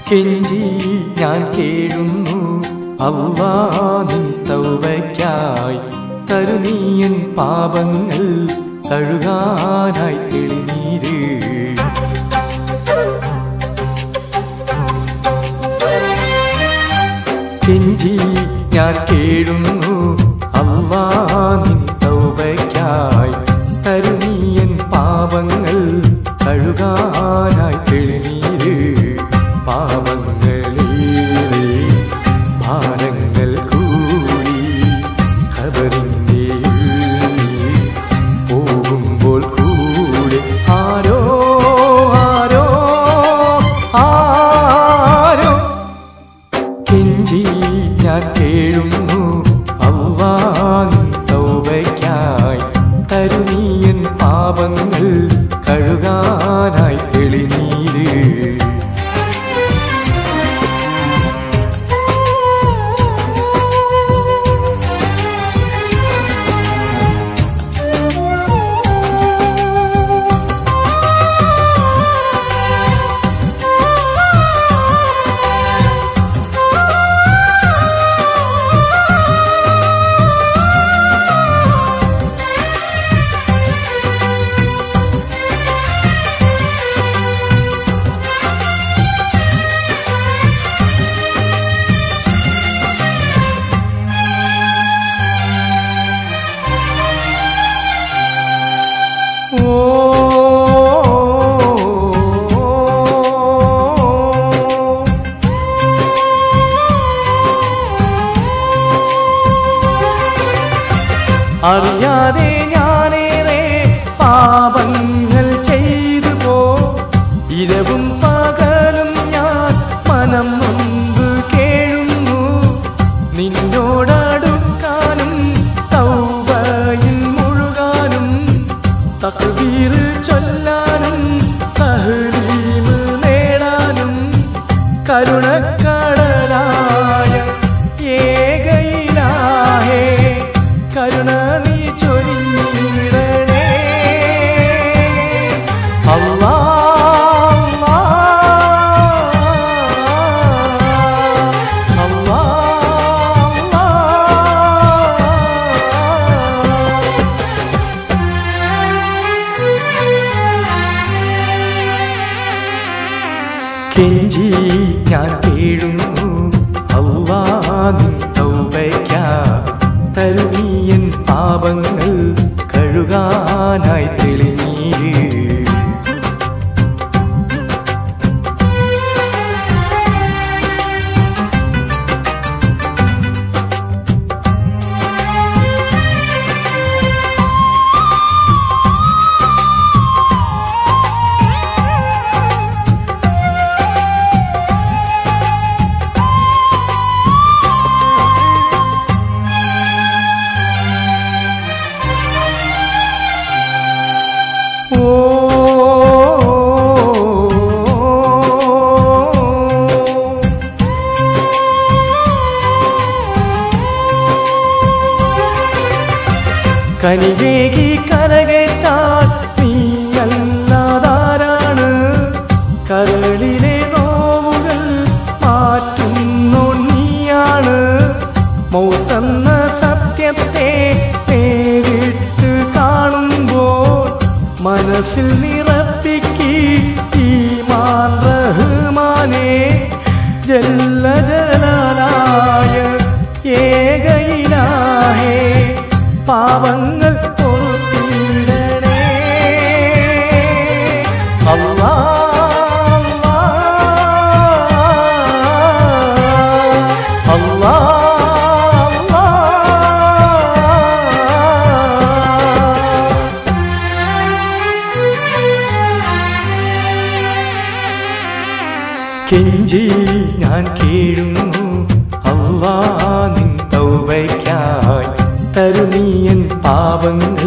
കെഞ്ചി ഞാൻ കേഴുന്നു അള്ളാ നിൻ തൗബയ്ക്കായി തരുനീയൻ പാപങ്ങൾ കഴുകാനായി തെളിനീര് കെഞ്ചി ഞാൻ കേഴുന്നു അള്ളാ നിൻ തൗബയ്ക്കായി തരുനീയൻ പാപങ്ങൾ കഴുകാനായി തെളിനീര് പാപങ്ങളേറെ ഭാരങ്ങൾ കൂടി ഖബറിൻ്റെ ഉള്ളിൽ പോകുമ്പോൾ കൂടെ ആരോ ആരോ ആരോ കെഞ്ചി ഞാൻ കേഴുന്നു അള്ളാഹിൻ തൗബയ്ക്കായി തരുനീയൻ പാപങ്ങൾ കഴുകാനായി തെളിനീര് അറിയാതെ ഞാനേറെ പാപങ്ങൾ ചെയ്തു പോ ഇരവും പകലും ഞാൻ മനം മുമ്പ് കേഴുന്നു നിന്നോടടുക്കാനും തൗബയിൽ മുഴുകാനും തക്ബീർ ചൊല്ലാനും തഹ്ലീമ് നേടാനും കരുണക്കടലായ ഏകയിലാഹേ കരുണ നീ ചൊരിഞ്ഞിടണേ അല്ലാ അല്ലാ അല്ലാ കെഞ്ചി ഞാൻ കേഴുന്നു അള്ളാ നിൻ തൗബയ്ക്കാ തരുനീയൻ പാപങ്ങൾ കഴുകാനായി തെളിനീര് ഓ കനിവേകി കരകേറ്റാൻ നീയല്ലാതാരാണ് കരളിലെ നോവുകൾ മാറ്റുന്നു നീയാണ് മൗത്തെന്ന സത്യത്തെ നേരിട്ട് കാണുമ്പോൾ മനസ്സിൽ നിറപ്പിക്കി ഈമാൻ റഹ്മാനെ ജല്ല ജലാലായ ഏകയിലാഹേ പാവങ്ങൾ പൊറുത്തിടണേ അല്ലാ അല്ലാ അല്ലാ കെഞ്ചി ഞാൻ കേഴുന്നു അള്ളാ നിൻ തൗബയ്ക്കായി തരുനീയൻ പാപങ്ങൾ